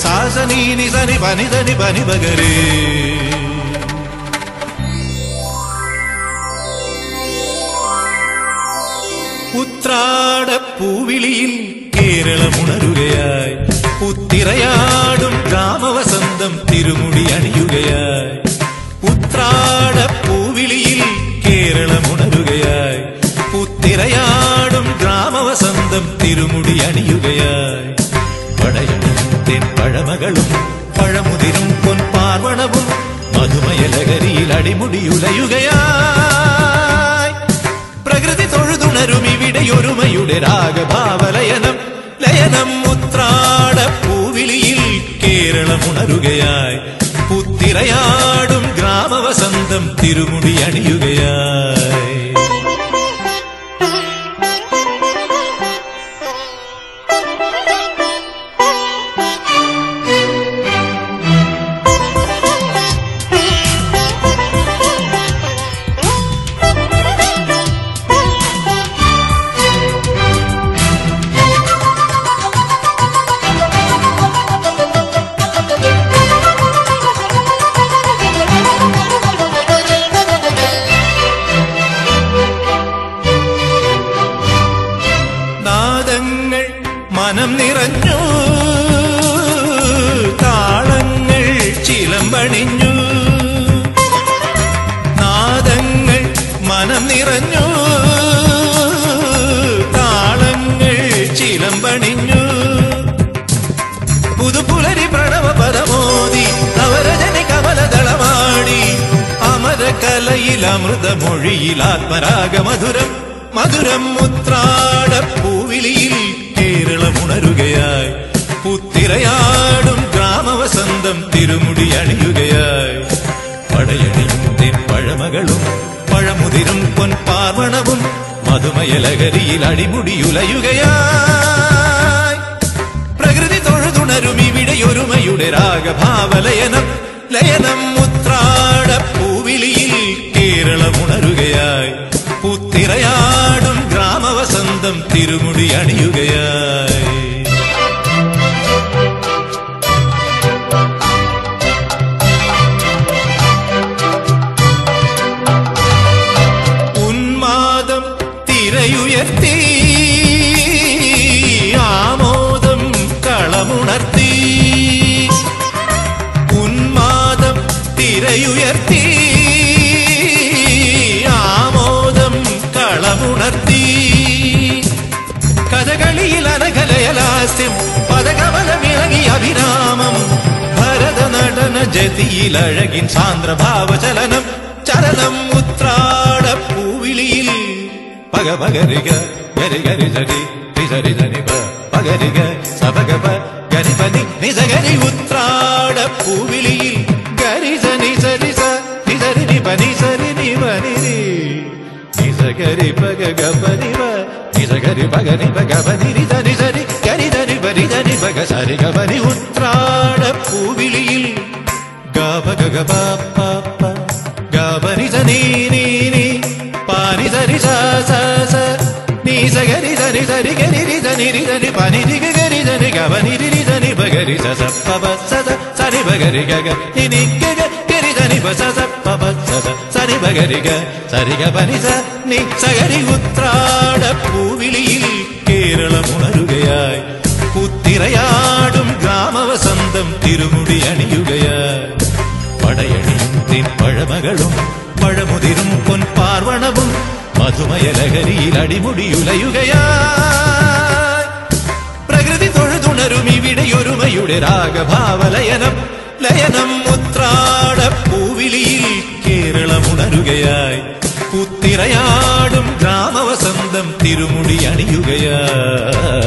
സാസ നീനി സനി പനി സനി പനി പകരേ ഉത്രാടപ്പൂവിളിയിൽ കേരളമുണരുകയായി ഉത്തിറയാടും ഗ്രാമവസന്തം തിരുമുടി അണിയുകയായി ഉത്രാടപ്പൂവിളിയിൽ കേരളമുണരുകയായി ഉത്തിറയാടും ഗ്രാമവസന്തം തിരുമുടി അണിയുകയായി പടയണിയും പഴമകളും പഴമുതിരും പൊൻപാർവണവും മധുമയലകരിയിൽ അടിമുടിയുലയുകയായി പ്രകൃതി തൊഴുതുണരും ഇവിടെ ഒരുമയുടെ രാഗഭാവലയനം ലയനം ഉത്രാട പൂവിളിയിൽ കേരളമുണരുകയായി പുത്തിറയാടും ഗ്രാമവസന്തം തിരുമുടി അണിയുകയായി നാദങ്ങൾ മനം നിറഞ്ഞു താളങ്ങൾ ചിലമ്പണിഞ്ഞു നാദങ്ങൾ മനം നിറഞ്ഞു താളങ്ങൾ ചിലമ്പണിഞ്ഞു പുതുപുലരി പ്രണവ പദമോദി നവരജനി കമലദളമാടി അമര കലയിൽ അമൃതമൊഴിയിൽ ആത്മരാഗ മധുരം മധുരം മുത്രാട പൂവിളിയിൽ കേരളമുണരുകയായി പുത്തിരയാടും ഗ്രാമവസന്തം തിരുമുടി അണിയുകയായി പടയണിയും തെൻ പഴമകളും പഴമുതിരും പൊൻപാർവണവും മധുമയലകരിയിൽ അടിമുടിയുലയുകയായി പ്രകൃതി തൊഴുതുണരും ഇവിടെ ഒരുമയുടെ രാഗഭാവലയനം ലയനം മുത്രാട പൂവിളിയിൽ കേരളമുണരുകയായി പുത്തിറയാടും ഗ്രാമവസന്തം തിരുമുടി അണിയുകയായി ഉന്മാദം തിരയുയർത്തി ആമോദം കളമുണർത്തി ഉന്മാദം തിരയുയർത്തി ആമോദം കളമുണർത്തി കഥകളിയിൽ അനകലയലാസ്യം പദകമലമിളകി അഭിരാമം ഭരത നടന ജതിയിൽ അഴകിൻ സാന്ദ്രഭാവചലനം ചലനം ഉത്രാട പൂവിളിയിൽ പക പകരിക ഗരി ഗരി ജരി രിജരി ജനി പ പകരിക സപക പ ഗരി പനി നിജഗരി ഉത്രാട പൂവിളിയിൽ ഗരി ജനി സരി സ നിജരി നി പനി സരി നി പനി രി നിജഗരി പക ഗ പനി പ നിജഗരി പക നി പക പനി രി ജനി സരി ഗരി ജനി പരി ജനി പക സരി ഗ പനി ഉത്രാട പൂവിളിയിൽ ഗാപ ഗ ഗ പ പ പ ഗാപനി സ നീ നീ നീ പാനി സരി സ സ സ നീ സ ഗരി സരി സരി ഗരി രി സനി രി സനി പനി രി ഗ ഗരി സനി ഗപനി രി രി സനി പ ഗരി സ സ പ പ സ സ സനി പ ഗരി ഗ ഗ നി നി ഗ ഗ ഗരി സനി പ സ സ പ പ സ സ സനി പ ഗരി ഗ സരി ഗ പനി സ നി സ ഗരി ഉത്രാട പൂവിളിയിൽ കേരളമുണരുകയായി പുത്തിറയാടും ഗ്രാമവസന്തം തിരുമുടി അണിയുകയായി പടയണിയും തിൻ പഴമകളും പഴമുതിരും പൊൻപാർവണവും മധുമയലഹരിയിൽ അടിമുടിയുലയുകയായി പ്രകൃതി തൊഴുതുണരും ഇവിടെ ഒരുമയുടെ രാഗഭാവലയനം ലയനം ഉത്രാട പൂവിളിയിൽ കേരളമുണരുകയായി പുത്തിറയാടും ഗ്രാമവസന്തം തിരുമുടി അണിയുകയായി